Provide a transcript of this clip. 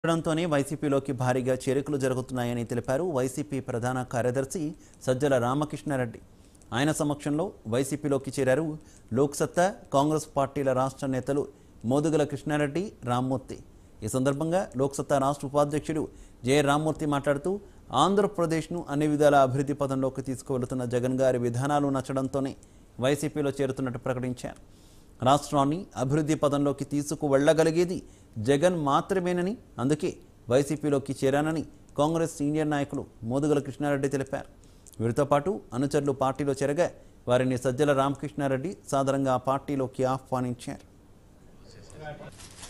ఉండడంతోనే వైసీపీలోకి భారీగా చేరికలు జరుగుతున్నాయని తెలిపారు వైసీపీ ప్రధాన కార్యదర్శి సజ్జల రామకృష్ణారెడ్డి ఆయన సమక్షంలో వైసీపీలోకి చేరారు లోక్సత్తా కాంగ్రెస్ పార్టీల రాష్ట్ర నేతలు మోదుగల కృష్ణారెడ్డి రామ్మూర్తి ఈ సందర్భంగా లోక్సత్తా రాష్ట్ర ఉపాధ్యక్షుడు జె రామ్మూర్తి మాట్లాడుతూ ఆంధ్రప్రదేశ్ను అన్ని విధాల అభివృద్ధి పదంలోకి తీసుకువెళుతున్న జగన్ గారి విధానాలు నచ్చడంతోనే వైసీపీలో చేరుతున్నట్టు ప్రకటించారు రాష్ట్రాన్ని అభివృద్ధి పదంలోకి తీసుకువెళ్లగలిగేది జగన్ మాత్రమేనని అందుకే వైసీపీలోకి చేరానని కాంగ్రెస్ సీనియర్ నాయకులు మోదుగల కృష్ణారెడ్డి తెలిపారు వీరితో పాటు అనుచరులు పార్టీలో చేరగా వారిని సజ్జల రామకృష్ణారెడ్డి సాదరంగా ఆ పార్టీలోకి ఆహ్వానించారు